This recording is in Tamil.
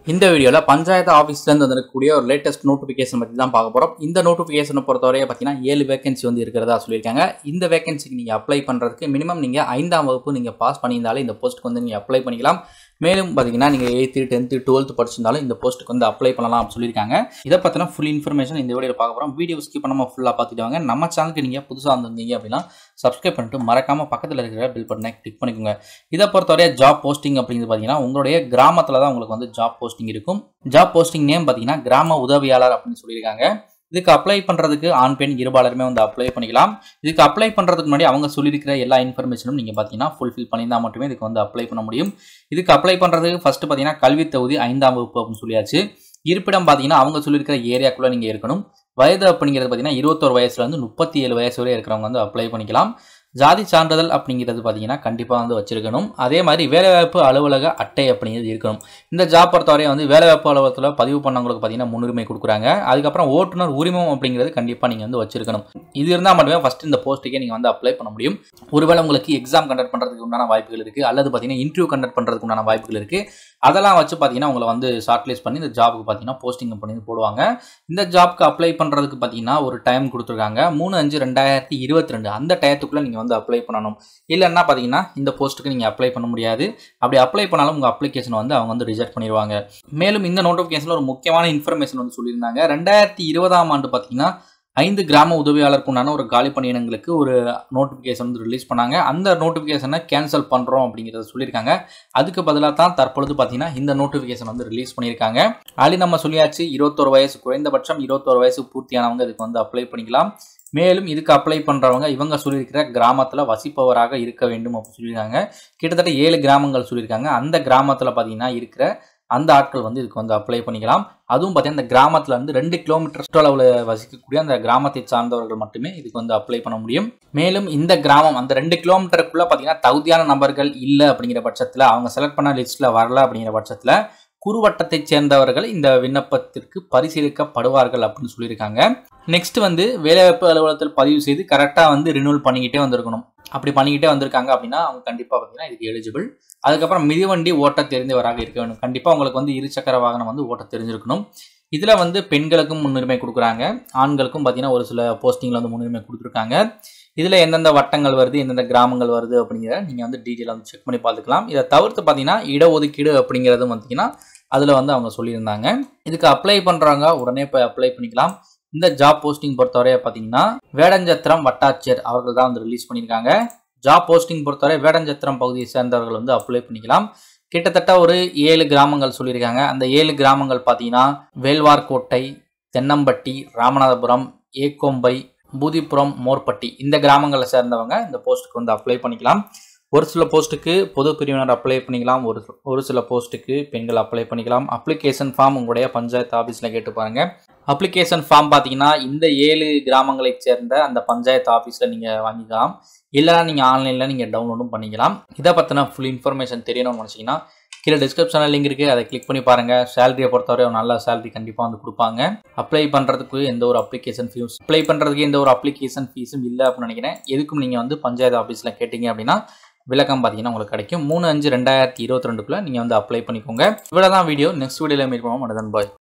இந்த வீடியோவில் பஞ்சாயத்து ஆஃபீஸ்லேருந்து வந்திருக்கக்கூடிய ஒரு லேட்டஸ்ட் நோட்டிஃபிகேஷன் பற்றி தான் பார்க்க போகிறோம் இந்த நோட்டிஃபிகேஷனை பொறுத்தவரையை பார்த்தீங்கன்னா ஏழு வேகன்சி வந்து இருக்கிறதா சொல்லியிருக்காங்க இந்த வேகன்சிக்கு நீங்கள் அப்ளை பண்ணுறதுக்கு மினிமம் நீங்கள் ஐந்தாம் வகுப்பு நீங்கள் பாஸ் பண்ணியிருந்தாலே இந்த போஸ்ட்டுக்கு வந்து நீங்கள் அப்ளை பண்ணிக்கலாம் மேலும் பார்த்தீங்கன்னா நீங்கள் எயித்து டென்த்து டுவெல்த்து படிச்சிருந்தாலும் இந்த போஸ்ட்டுக்கு வந்து அப்ளை பண்ணலாம் அப்படின்னு சொல்லியிருக்காங்க இதை பற்றின ஃபுல் இன்ஃபர்மேஷன் இந்த வீடியோவில் பார்க்க போகிறோம் வீடியோ ஸ்கிப் பண்ணாமல் ஃபுல்லாக பார்த்துட்டு வாங்க நம்ம சேனலுக்கு நீங்கள் புதுசாக வந்திருந்தீங்க அப்படின்னா சப்ஸ்கிரைப் பண்ணிட்டு மறக்காமல் பக்கத்தில் இருக்கிற பில் பட்டனை கிளிக் பண்ணிக்கோங்க இதை பொறுத்தவரை ஜாப் போஸ்டிங் அப்படிங்கிறது பார்த்தீங்கன்னா உங்களுடைய கிராமத்தில் தான் உங்களுக்கு வந்து ஜாப் போஸ்டிங் இருக்கும் ஜாப் போஸ்டிங் நேம் பார்த்தீங்கன்னா கிராம உதவியாளர் அப்படின்னு சொல்லியிருக்காங்க இதுக்கு அப்ளை பண்ணுறதுக்கு ஆண் பெண் இருபாலருமே வந்து அப்ளை பண்ணிக்கலாம் இதுக்கு அப்ளை பண்ணுறதுக்கு முன்னாடி அவங்க சொல்லியிருக்கிற எல்லா இன்ஃபர்மேஷனும் நீங்கள் பார்த்தீங்கன்னா ஃபுல்ஃபில் பண்ணியிருந்தால் மட்டுமே இதுக்கு வந்து அப்ளை பண்ண முடியும் இதுக்கு அப்ளை பண்ணுறதுக்கு ஃபஸ்ட்டு பார்த்தீங்கன்னா கல்வி தகுதி ஐந்தாம் வகுப்பு அப்படின்னு சொல்லியாச்சு இருப்பிடம் பார்த்தீங்கன்னா அவங்க சொல்லியிருக்கிற ஏரியாக்குள்ளே நீங்கள் இருக்கணும் வயது அப்படிங்கிறது பார்த்தீங்கன்னா இருபத்தோரு வயசுலேருந்து முப்பத்தி ஏழு வயசு வரை இருக்கிறவங்க வந்து அப்ளை பண்ணிக்கலாம் ஜாதி சான்றிதழ் அப்படிங்கிறது பார்த்தீங்கன்னா கண்டிப்பாக வந்து வச்சிருக்கணும் அதே மாதிரி வேலைவாய்ப்பு அலுவலக அட்டை அப்படிங்கிறது இருக்கணும் இந்த ஜாப் பொறுத்தவரை வந்து வேலைவாய்ப்பு அலுவலகத்தில் பதிவு பண்ணவங்களுக்கு பார்த்தீங்கன்னா முன்னுரிமை கொடுக்குறாங்க அதுக்கப்புறம் ஓட்டுநர் உரிமம் அப்படிங்கிறது கண்டிப்பாக நீங்கள் வந்து வச்சிருக்கணும் இது இருந்தால் மட்டுமே ஃபஸ்ட் இந்த போஸ்ட்டுக்கே நீங்கள் வந்து அப்ளை பண்ண முடியும் ஒருவேளை உங்களுக்கு எக்ஸாம் கண்டக்ட் பண்ணுறதுக்கு உண்டான வாய்ப்புகள் இருக்குது அல்லது பார்த்தீங்கன்னா இன்டர்வியூ கண்டக்ட் பண்ணுறதுக்கு உண்டான வாய்ப்புகள் இருக்குது அதெல்லாம் வச்சு பார்த்தீங்கன்னா உங்களை வந்து ஷார்ட் லிஸ்ட் பண்ணி இந்த ஜாபுக்கு பார்த்தீங்கன்னா போஸ்டிங் பண்ணி போடுவாங்க இந்த ஜாப்க்கு அப்ளை பண்ணுறதுக்கு பார்த்தீங்கன்னா ஒரு டைம் கொடுத்துருக்காங்க மூணு அஞ்சு ரெண்டாயிரத்தி இருபத்தி ரெண்டு அந்த டயத்துக்குள்ளே நீங்கள் வந்து அப்ளை பண்ணணும் இல்லைன்னா பார்த்தீங்கன்னா இந்த போஸ்ட்டுக்கு நீங்கள் அப்ளை பண்ண முடியாது அப்படி அப்ளை பண்ணாலும் உங்கள் அப்ளிகேஷன் வந்து அவங்க வந்து ரிஜெக்ட் பண்ணிடுவாங்க மேலும் இந்த நோட்டிஃபிகேஷனில் ஒரு முக்கியமான இன்ஃபர்மேஷன் வந்து சொல்லியிருந்தாங்க ரெண்டாயிரத்தி இருபதாம் ஆண்டு பார்த்தீங்கன்னா ஐந்து கிராம உதவியாளருக்கு உண்டான ஒரு காலி பணியிடங்களுக்கு ஒரு நோட்டிஃபிகேஷன் வந்து ரிலீஸ் பண்ணாங்க அந்த நோட்டிஃபிகேஷனை கேன்சல் பண்ணுறோம் அப்படிங்கிறத சொல்லியிருக்காங்க அதுக்கு பதிலாக தான் தற்பொழுது பார்த்தீங்கன்னா இந்த நோட்டிஃபிகேஷன் வந்து ரிலீஸ் பண்ணியிருக்காங்க ஆல்ரெடி நம்ம சொல்லியாச்சு இருபத்தோரு வயசு குறைந்தபட்சம் இருபத்தோரு வயசு பூர்த்தியானவங்க இதுக்கு வந்து அப்ளை பண்ணிக்கலாம் மேலும் இதுக்கு அப்ளை பண்ணுறவங்க இவங்க சொல்லியிருக்கிற கிராமத்தில் வசிப்பவராக இருக்க வேண்டும் அப்படின்னு சொல்லியிருக்காங்க கிட்டத்தட்ட ஏழு கிராமங்கள் சொல்லியிருக்காங்க அந்த கிராமத்தில் பார்த்தீங்கன்னா இருக்கிற அந்த ஆட்கள் வந்து இதுக்கு வந்து அப்ளை பண்ணிக்கலாம் அதுவும் பார்த்தீங்கன்னா இந்த கிராமத்தில் இருந்து ரெண்டு கிலோமீட்டர் சுற்றளவில் வசிக்கக்கூடிய அந்த கிராமத்தை சார்ந்தவர்கள் மட்டுமே இதுக்கு வந்து அப்ளை பண்ண முடியும் மேலும் இந்த கிராமம் அந்த ரெண்டு கிலோமீட்டருக்குள்ளே பார்த்தீங்கன்னா தகுதியான நபர்கள் இல்லை அப்படிங்கிற பட்சத்தில் அவங்க செலக்ட் பண்ண லிஸ்ட்டில் வரல அப்படிங்கிற பட்சத்தில் குறுவட்டத்தை சேர்ந்தவர்கள் இந்த விண்ணப்பத்திற்கு பரிசீலிக்கப்படுவார்கள் அப்படின்னு சொல்லியிருக்காங்க நெக்ஸ்ட் வந்து வேலைவாய்ப்பு அலுவலகத்தில் பதிவு செய்து கரெக்டாக வந்து ரினியூவல் பண்ணிக்கிட்டே வந்திருக்கணும் அப்படி பண்ணிக்கிட்டே வந்திருக்காங்க அப்படின்னா அவங்க கண்டிப்பாக பார்த்தீங்கன்னா இதுக்கு எலிஜிபிள் அதுக்கப்புறம் மிதிவண்டி ஓட்ட தெரிந்தவராக இருக்க வேண்டும் கண்டிப்பாக உங்களுக்கு வந்து இருசக்கர வாகனம் வந்து ஓட்ட தெரிஞ்சிருக்கணும் இதில் வந்து பெண்களுக்கும் முன்னுரிமை கொடுக்குறாங்க ஆண்களுக்கும் பார்த்தீங்கன்னா ஒரு சில போஸ்டிங்கில் வந்து முன்னுரிமை கொடுத்துருக்காங்க இதில் எந்தெந்த வட்டங்கள் வருது எந்தெந்த கிராமங்கள் வருது அப்படிங்கிறத நீங்கள் வந்து டீட்டெயிலாக வந்து செக் பண்ணி பார்த்துக்கலாம் இதை தவிர்த்து பார்த்தீங்கன்னா இடஒதுக்கீடு அப்படிங்கிறதும் பார்த்தீங்கன்னா அதில் வந்து அவங்க சொல்லியிருந்தாங்க இதுக்கு அப்ளை பண்ணுறவங்க உடனே போய் அப்ளை பண்ணிக்கலாம் இந்த ஜாப் போஸ்டிங் பொறுத்தவரை பார்த்தீங்கன்னா வேடஞ்சத்திரம் வட்டாட்சியர் அவர்கள் தான் வந்து ரிலீஸ் பண்ணியிருக்காங்க ஜாப் போஸ்டிங் பொறுத்தவரை வேடஞ்சத்திரம் பகுதியை சேர்ந்தவர்கள் வந்து அப்ளை பண்ணிக்கலாம் கிட்டத்தட்ட ஒரு ஏழு கிராமங்கள் சொல்லியிருக்காங்க அந்த ஏழு கிராமங்கள் பார்த்தீங்கன்னா வேல்வார்கோட்டை தென்னம்பட்டி ராமநாதபுரம் ஏக்கோம்பை பூதிப்புரம் மோர்பட்டி இந்த கிராமங்களை சேர்ந்தவங்க இந்த போஸ்ட்டுக்கு வந்து அப்ளை பண்ணிக்கலாம் ஒரு சில போஸ்ட்டுக்கு பொது பிரிவினர் அப்ளை பண்ணிக்கலாம் ஒரு ஒரு சில போஸ்ட்டுக்கு பெண்கள் அப்ளை பண்ணிக்கலாம் அப்ளிகேஷன் ஃபார்ம் உங்களுடைய பஞ்சாயத்து ஆஃபீஸில் கேட்டு பாருங்க அப்ளிகேஷன் ஃபார்ம் பார்த்தீங்கன்னா இந்த ஏழு கிராமங்களைச் சேர்ந்த அந்த பஞ்சாயத்து ஆஃபீஸில் நீங்கள் வாங்கிக்கலாம் இல்லைனா நீங்கள் ஆன்லைனில் நீங்கள் டவுன்லோடும் பண்ணிக்கலாம் இதை பற்றின ஃபுல் இன்ஃபர்மேஷன் தெரியணும்னு நினச்சிங்கன்னா கீழே டிஸ்கிரிப்ஷனில் லிங்க் இருக்குது அதை கிளிக் பண்ணி பாருங்கள் சேலரியை பொறுத்தவரை ஒரு நல்ல சேலரி கண்டிப்பாக வந்து கொடுப்பாங்க அப்ளை பண்ணுறதுக்கு எந்த ஒரு அப்ளிகேஷன் ஃபீஸ் அப்ளை பண்ணுறதுக்கு எந்த ஒரு அப்ளிகேஷன் ஃபீஸும் இல்லை அப்படின்னு நினைக்கிறேன் எதுக்கும் நீங்கள் வந்து பஞ்சாயத்து ஆஃபீஸில் கேட்டிங்க அப்படின்னா விளக்கம் பார்த்தீங்கன்னா உங்களுக்கு கிடைக்கும் மூணு அஞ்சு ரெண்டாயிரத்தி இருபத்தி ரெண்டுக்குள்ளே நீங்கள் வந்து அப்ளை பண்ணிக்கோங்க இவ்வளோ தான் வீடியோ நெக்ஸ்ட் வீடியோவில் மீட் பண்ணுவோம் மனதன் பாய்